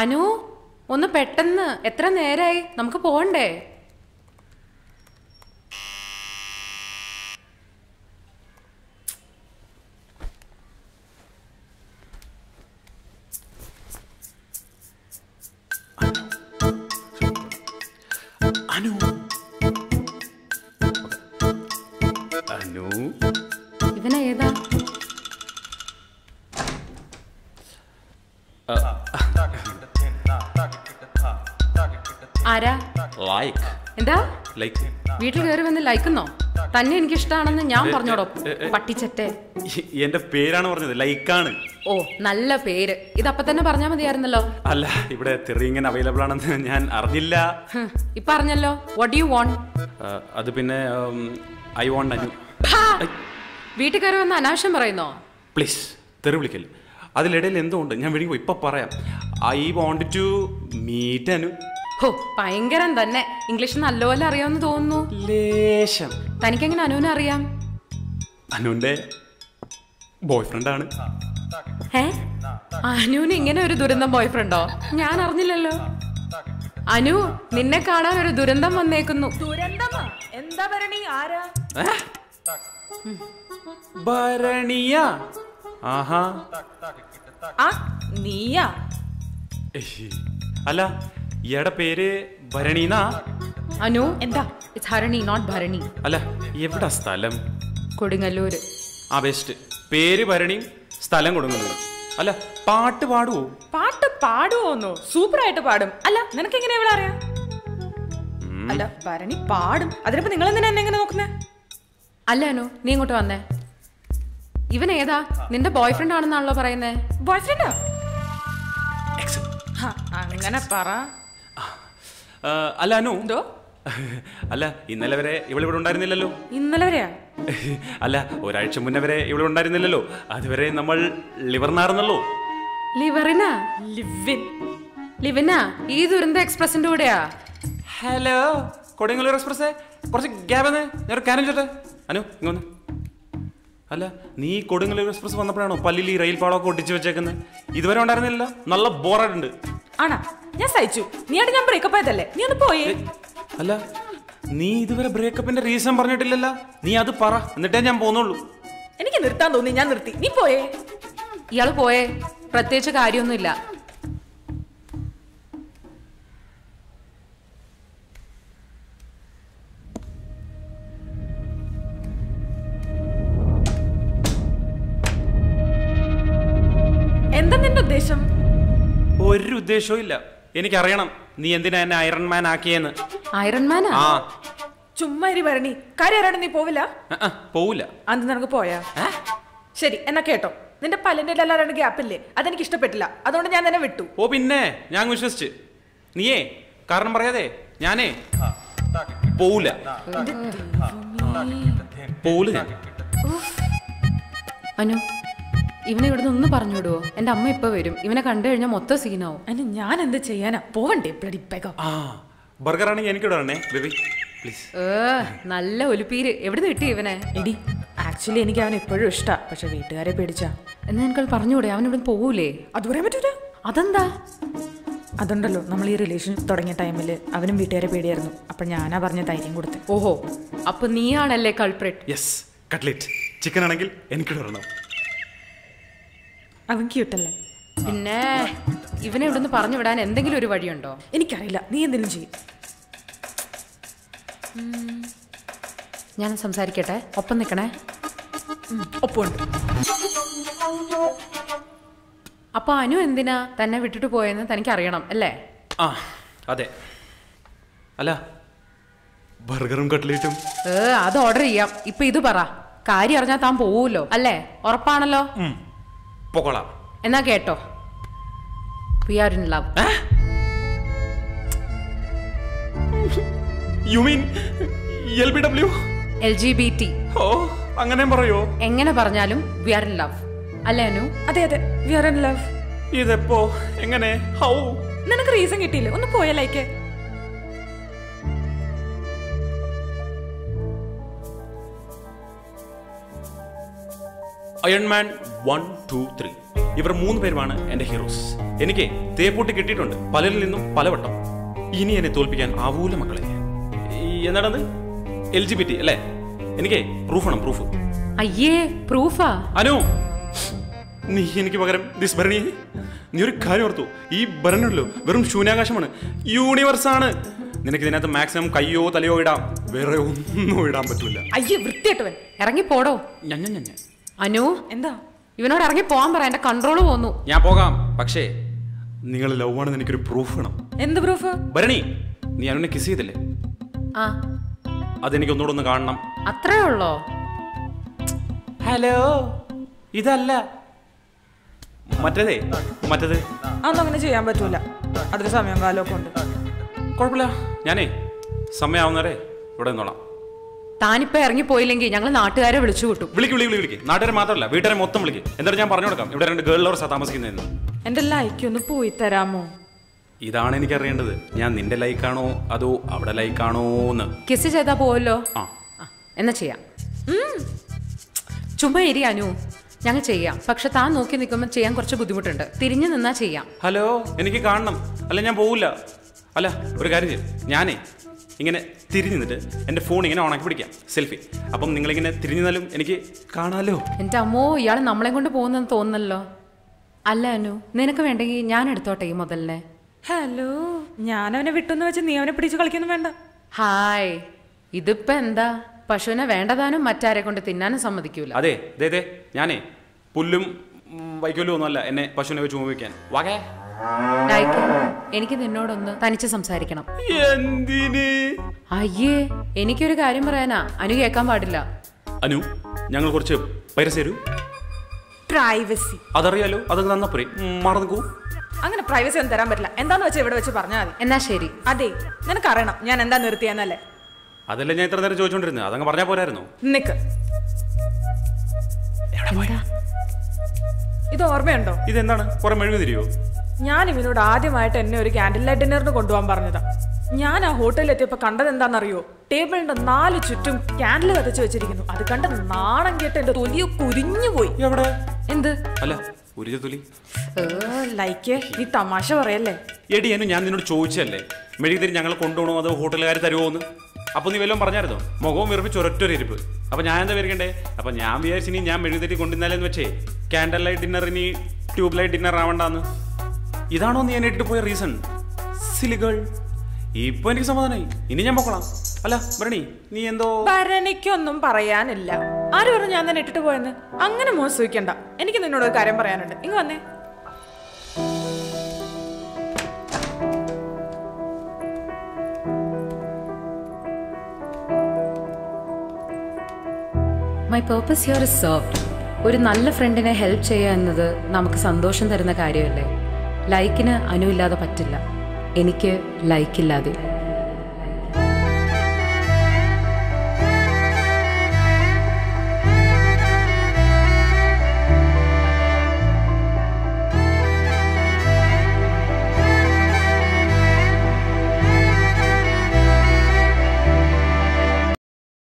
അനു ഒന്ന് പെട്ടെന്ന് എത്ര നേരായി നമുക്ക് പോകണ്ടേ അനു അനു ഇവനെ ഏതാ ആരാ ലൈക്ക് എന്താ ലൈക്ക് വീട്ടിൽ കയറി വന്ന് ലൈക്കുന്നോ തന്നെ എനിക്ക് ഇഷ്ടമാണെന്ന് ഞാൻ പറഞ്ഞോടോ പട്ടിച്ചറ്റെ എന്റെ പേരാണ് പറഞ്ഞത് ലൈക്കാണ് ഓ നല്ല പേര് ഇതപ്പൊ തന്നെ പറഞ്ഞാ മതിയായിരുന്നല്ലോ അല്ല ഇവിടെ തെറിയിങ്ങനെ അവൈലബിൾ ആണെന്ന് ഞാൻ അറിഞ്ഞില്ല ഹും, ഇപ്പൊ അറിഞ്ഞല്ലോ വട്ട് യു വോണ്ട് ആ, അത് പിന്നെ ഐ വോണ്ട് അനു വീട്ടിൽ കയറി വന്ന് അനാവശ്യം പറയുന്നോ പ്ലീസ് തെറി വിളിക്കൽ അതിലിടയിൽ എന്തോ ഉണ്ട് ഞാൻ വിളിക്കുമ്പോൾ ഇപ്പൊ പറയാം I want to meet Anu ഹോ ഭയങ്കരം തന്നെ ഇംഗ്ലീഷ് നല്ലപോലെ അറിയാമെന്ന് തോന്നുന്നു ലേശം തനിക്കെങ്ങനെ അനുവിനെ അറിയാം അനുവിന്റെ ബോയ് ഫ്രണ്ടാണ് ഏ അനുവിന് ഇങ്ങനെ ഒരു ദുരന്തം ബോയ് ഫ്രണ്ടോ ഞാൻ അറിഞ്ഞില്ലല്ലോ അനു നിന്നെ കാണാൻ ഒരു ദുരന്തം വന്നേക്കുന്നു ദുരന്തമാ എന്താ ഭരണി ആരാ ഭരണിയ ആഹാ ആ നീയാ ഏയ്. അല്ല ഇയാടെ പേര് ഭരണീന്നാ അനു എന്താ ഇറ്റ്സ് ഹരണി നോട്ട് ഭരണി അല്ല എവിടാ സ്ഥലം കൊടുങ്ങല്ലൂര് ആ ബെസ്റ്റ് പേര് ഭരണി സ്ഥലം കൊടുക്കുന്നത് അല്ല പാട്ട് പാടുവോ പാട്ട് പാടുവോന്നോ സൂപ്പർ ആയിട്ട് പാടും അല്ല നിനക്ക് എങ്ങനെ ഇവിടെ അറിയാം അല്ല ഭരണി പാടും അതിനിപ്പോ നിങ്ങൾ എന്തിനാ എന്നെ എങ്ങനെ നോക്കുന്നേ അല്ല അനു നീ ഇങ്ങോട്ട് വന്നേ ഇവൻ ഏതാ നിന്റെ ബോയ് ഫ്രണ്ട് ആണെന്നാണല്ലോ പറയുന്നേ ബോയ് ഫ്രണ്ടാ അങ്ങനെ പറ ആ, അല്ല അനു എന്തോ അല്ല ഇന്നലെ വരെ ഇവളിവിടെ ഉണ്ടായിരുന്നില്ലല്ലോ ഇന്നലെ വരെയാ അല്ല ഒരാഴ്ച മുന്നേ വരെ ഇവിടെ ഉണ്ടായിരുന്നില്ലല്ലോ അതുവരെ നമ്മൾ ലിവർനാർന്നല്ലോ ലിവറിനാ ലിവിൻ ലിവിനാ ഈ ദുരന്ത എക്സ്പ്രസിന്റെ കൂടെയാ ഹലോ കൊടുങ്ങല്ലൂർ എക്സ്പ്രസ് കുറച്ച് ഗ്യാപ് ഞാൻ ഒരു കാര്യം ചോട്ടെ അനു ഇങ്ങൊന്ന് അല്ല നീ കൊടുങ്ങല്ലൂർ എക്സ്പ്രസ് വന്നപ്പോഴാണോ പല്ലിൽ ഈ റെയിൽ പാളമൊക്കെ ഒട്ടിച്ച് വെച്ചേക്കുന്നത് ഇതുവരെ ഉണ്ടായിരുന്നില്ല നല്ല ബോറായിട്ടുണ്ട് ആണാ ഞാൻ സഹിച്ചു നീയായിട്ട് ഞാൻ ബ്രേക്കപ്പ് ആയതല്ലേ നീ ഒന്ന് പോയേ അല്ല നീ ഇതുവരെ ബ്രേക്കപ്പിന്റെ റീസൺ പറഞ്ഞിട്ടില്ലല്ലോ നീ അത് പറ എന്നിട്ടേ ഞാൻ പോന്നുള്ളൂ എനിക്ക് നിർത്താൻ തോന്നി ഞാൻ നിർത്തി നീ പോയേ ഇയാള് പോയേ പ്രത്യേകിച്ച് കാര്യമൊന്നുമില്ല എന്താ നിന്റെ ഉദ്ദേശം ഒരു ഉദ്ദേശവും ഇല്ല എനിക്കറിയണം നീ എന്തിനാ എന്നെ അയറൺ മാൻ ആക്കിയെന്ന് അയറൺമാനാ ആ ചുമ്മാ ഇരി ഭരണി കാര്യം അറിയാണ്ട് നീ പോവില്ല ആ, ആ, പോവില്ല അന്ന് നിനക്ക് പോയാ ശരി എന്നാ കേട്ടോ നിന്റെ പല്ലിന്റെ എല്ലാവരും ഗ്യാപ്പില്ലേ അതെനിക്ക് ഇഷ്ടപ്പെട്ടില്ല അതുകൊണ്ട് ഞാൻ തന്നെ വിട്ടു ഓ പിന്നെ ഞാൻ വിശ്വസിച്ച് നീയേ കാരണം പറയാതെ ഞാനേ പോവില്ല പോവില്ല ഞാൻ അനു ഇവനെ ഇവിടുന്ന് ഒന്ന് പറഞ്ഞു വിടുവോ എന്റെ അമ്മ ഇപ്പൊ വരും ഇവനെ കണ്ടു കഴിഞ്ഞാൽ മൊത്തം സീനാവും അതിന് ഞാൻ എന്ത് ചെയ്യാനാ പോവണ്ടേ ബ്ലഡി പെഗോ ആ ബർഗർ ആണെങ്കിൽ എനിക്ക് ഇടണേ ബേബി പ്ലീസ് ഏ നല്ല ഒലിപ്പീര് എവിടുന്ന് കിട്ടി ഇവനെ എടി ആക്ച്വലി എനിക്ക് അവൻ എപ്പോഴും ഇഷ്ടാ പക്ഷെ വീട്ടുകാരെ പേടിച്ചാ എന്നാ എനിക്കത് പറഞ്ഞുകൂടെ അവൻ ഇവിടുന്ന് പോവൂലേ അത് പറയാൻ പറ്റൂല അതെന്താ അതുണ്ടല്ലോ നമ്മൾ ഈ റിലേഷൻ തുടങ്ങിയ ടൈമിൽ അവനും വീട്ടുകാരെ പേടിയായിരുന്നു അപ്പൊ ഞാനാ പറഞ്ഞ ധൈര്യം കൊടുത്ത് ഓഹോ അപ്പൊ നീയാണല്ലേ കൾപ്രിറ്റ് യെസ് കട്ട്ലേറ്റ് ചിക്കൻ ആണെങ്കിൽ എനിക്ക് ഇടണം അവൻ ക്യൂട്ടല്ലേ പിന്നെ ഇവനെ ഇവിടുന്ന് പറഞ്ഞു വിടാൻ എന്തെങ്കിലും ഒരു വഴിയുണ്ടോ എനിക്കറിയില്ല നീ എന്തെങ്കിലും ചെയ്യും ഞാൻ സംസാരിക്കട്ടെ ഒപ്പം നിൽക്കണേ ഒപ്പമുണ്ട് അപ്പൊ അനു എന്തിനാ തന്നെ വിട്ടിട്ട് പോയെന്ന് തനിക്ക് അറിയണം അല്ലേ ആ അതെ അല്ല ബർഗറും കട്ട്ലേറ്റും ഏ അത് ഓർഡർ ചെയ്യാം ഇപ്പൊ ഇത് പറ കാര്യം അറിഞ്ഞാൽ താൻ പോവൂല്ലോ അല്ലേ ഉറപ്പാണല്ലോ ഉം, പൊക്കോളാം എന്നാ കേട്ടോ we are in love you mean L B W L G B T ഓ അങ്ങനെ പറയോ എങ്ങനെ പറഞ്ഞാലും വി ആർ ഇൻ ലവ് അല്ലേ അനു അതെ അതെ വി ആർ ഇൻ ലവ് ഇതെപ്പോ എങ്ങനെ ഹൗ നിനക്ക് റീസൺ കിട്ടിയില്ലേ ഒന്ന് പോയ like Iron Man one two three ഇവർ മൂന്ന് പേരുമാണ് എൻ്റെ ഹീറോസ് എനിക്ക് തേപ്പൂട്ടി കിട്ടിയിട്ടുണ്ട് പലരിൽ നിന്നും പലവട്ടം ഇനി എന്നെ തോൽപ്പിക്കാൻ ആവൂല മക്കളെ ഈ എന്താണത് എൽ ജി ബി ടി അല്ലേ എനിക്ക് പ്രൂഫ് വേണം പ്രൂഫ് അയ്യേ പ്രൂഫാ അനു നീ എനിക്ക് പകരം ദിസ് ഭരണി നീ ഒരു കാര്യം ഓർത്തു ഈ ഭരണല്ലോ വെറും ശൂന്യാകാശമാണ് യൂണിവേഴ്സ് ആണ് നിനക്ക് ഇതിനകത്ത് മാക്സിമം കയ്യോ തലയോ ഇടാം വേറെ ഒന്നും ഇടാൻ പറ്റില്ല അയ്യേ വൃത്തിയായിട്ടവൻ ഇറങ്ങി പോടോ ഞാൻ ഞാൻ ഞാൻ അനു എന്താ ഇവനോട് ഇറങ്ങി പോവാൻ പറ എന്റെ കൺട്രോള് പോന്നു ഞാൻ പോകാം പക്ഷേ നിങ്ങൾ ലവ് ആണെന്ന് എനിക്കൊരു പ്രൂഫ് വേണം എന്ത് പ്രൂഫ് ഭരണി നീ അനുവിനെ കിസ് ചെയ്തില്ലേ ആ അതെനിക്ക് ഒന്നുകൂടെ ഒന്ന് കാണണം അത്രേ ഉള്ളോ ഹലോ ഇതല്ല മറ്റേതേ മറ്റേത് അതൊന്നും അങ്ങനെ ചെയ്യാൻ പറ്റൂല അതിന് സമയം കാലമൊക്കെ ഉണ്ട് കുഴപ്പമില്ല ഞാനേ സമയമാവുന്നവരെ ഇവിടെ നിന്നോളാം താനിപ്പോ ഇറങ്ങി പോയില്ലെങ്കിൽ ഞങ്ങൾ നാട്ടുകാരെ വിളിച്ചു കൂട്ടും വിളിക്ക് വിളിക്ക് വിളിക്ക് നാട്ടുകാരെ മാത്രമല്ല വീട്ടുകാരെ മൊത്തം വിളിക്ക് എന്നിട്ട് ഞാൻ പറഞ്ഞു കൊടുക്കാം ഇവിടെ രണ്ട് ഗേൾ ലവേഴ്സാണ് താമസിക്കുന്നതെന്ന് എന്റെ ലൈക്ക് ഒന്ന് പോയി തരാമോ ഇതാണ് എനിക്ക് അറിയേണ്ടത് ഞാൻ നിന്റെ ലൈക്കാണോ അതോ അവിടെ ലൈക്കാണോ എന്ന് കിസ് ചെയ്താ പോവല്ലോ ആ ആ, എന്നാ ചെയ്യാം ഉം. ചുമ്മാ ഇരി അനു ഞങ്ങൾ ചെയ്യാം പക്ഷെ താൻ നോക്കി നിൽക്കുമ്പോൾ ചെയ്യാൻ കുറച്ച് ബുദ്ധിമുട്ടുണ്ട് തിരിഞ്ഞു നിന്നാ ചെയ്യാം ഹലോ എനിക്ക് കാണണം അല്ല ഞാൻ പോവില്ല അല്ല ഒരു കാര്യം ചെയ്യും ഞാനേ ഇങ്ങനെ തിരിഞ്ഞു നിന്നിട്ട് എൻ്റെ ഫോൺ ഇങ്ങനെ ഓണാക്കി പിടിക്കാം സെൽഫി അപ്പം നിങ്ങളിങ്ങനെ തിരിഞ്ഞു നിന്നാലും എനിക്ക് കാണാലോ എൻ്റെ അമ്മോ ഇയാൾ നമ്മളെ കൊണ്ട് പോകുന്നെന്ന് തോന്നുന്നല്ലോ അല്ല അനു നിനക്ക് വേണ്ടെങ്കിൽ ഞാൻ എടുത്തോട്ടെ ഈ മുതലിനെ ഹലോ ഞാൻ അവനെ വിട്ടെന്ന് വെച്ച് നീ അവനെ പിടിച്ച് കളിക്കൊന്നും വേണ്ട ഹായ് ഇതിപ്പോ എന്താ പശുവിനെ വേണ്ടതാനും മറ്റാരെ കൊണ്ട് തിന്നാനും സമ്മതിക്കൂല അതെ ദേ ദേ ഞാനേ പുല്ലും ഉം, വൈക്കോലും ഒന്നുമല്ല എന്നെ പശുവിനെ വെച്ച് ഉപയോഗിക്കാൻ വാകേ ലൈക്ക് എനിക്ക് നിന്നോടൊന്ന് തനിച്ച് സംസാരിക്കണം എന്തിന് അയ്യേ എനിക്കൊരു കാര്യം പറയാനാ അനു കേൾക്കാൻ പാടില്ല അനു ഞങ്ങൾ കുറച്ച് പൈരസി തരൂ പ്രൈവസി അതറിയാലോ അത് നന്നപ്പോരെ മറന്നു നിൽക്കൂ അങ്ങനെ പ്രൈവസി ഒന്നും തരാൻ പറ്റില്ല എന്താന്ന് വെച്ചാൽ ഇവിടെ വെച്ച് പറഞ്ഞാൽ മതി എന്നാ ശരി അതെ നിനക്കറിയണം ഞാൻ എന്താ നിർത്തിയെന്നല്ലേ അതല്ലേ ഞാൻ ഇത്ര നേരം ചോദിച്ചോണ്ടിരുന്നത് അതങ്ങ് പറഞ്ഞാൽ പോരായിരുന്നു നിക്ക് എന്താ ഇത് ഓർമ്മയുണ്ടോ ഇതെന്താണ് കുറെ മെഴുകു തിരിയോ ഞാൻ ഇവനോട് ആദ്യമായിട്ട് എന്നെ ഒരു ക്യാൻഡിൽ ലൈറ്റ് ഡിന്നറിന് കൊണ്ടുപോകാൻ പറഞ്ഞതാ ഞാൻ ആ ഹോട്ടലിൽ എത്തിയപ്പോ കണ്ടത് എന്താണെന്നറിയോ ടേബിളിന്റെ നാല് ചുറ്റും ക്യാൻഡിൽ കത്തിച്ച് വെച്ചിരിക്കുന്നു അത് കണ്ട് നാണം കേട്ട് എന്റെ തൊലിയോ കുരിഞ്ഞു പോയി എവിടെ എന്ത് അല്ല ഒരു തൊലി ഏ, ലൈക്ക് നീ തമാശ പറയല്ലേ എടി അനു ഞാൻ നിന്നോട് ചോദിച്ചല്ലേ മെഴുകുതിരി ഞങ്ങൾ കൊണ്ടുപോകണോ അതോ ഹോട്ടലുകാർ തരുമോ എന്ന് അപ്പൊ നീ വല്ലതും പറഞ്ഞായിരുന്നോ മുഖവും വിറപ്പിച്ച് ഒരൊറ്റൊരു ഇരിപ്പ് അപ്പൊ ഞാൻ എന്താ വരികണ്ടേ അപ്പൊ ഞാൻ വിചാരിച്ചു ഇനി ഞാൻ മെഴുകുതിരി കൊണ്ടുവന്നാലെന്ന് വെച്ചേ ക്യാൻഡൽ ലൈറ്റ് ഡിന്നർ ഇനി ട്യൂബ് ലൈറ്റ് ഡിന്നർ ആവണ്ടെന്ന് ഇതാണോ നീ എന്നെ ഇട്ടിട്ട് പോയ റീസൺ സിലികൾ ഇപ്പൊ എനിക്ക് സമാധാനമായി ഇനി ഞാൻ പൊക്കോളാം അല്ല ഭരണി നീ എന്തോ ഭരണിക്കൊന്നും പറയാനില്ല ആര് പറഞ്ഞു ഞാൻ തന്നെ ഇട്ടിട്ട് പോയെന്ന് അങ്ങനെ മോശിക്കണ്ട എനിക്ക് നിന്നോട് ഒരു കാര്യം പറയാനുണ്ട് ഇങ്ങ് വന്നേ my purpose here is served ഒരു നല്ല ഫ്രണ്ടിനെ ഹെൽപ്പ് ചെയ്യുക എന്നത് നമുക്ക് സന്തോഷം തരുന്ന കാര്യമല്ലേ ലൈക്കിന് അനു ഇല്ലാതെ പറ്റില്ല എനിക്ക് ലൈക്കില്ലാതെ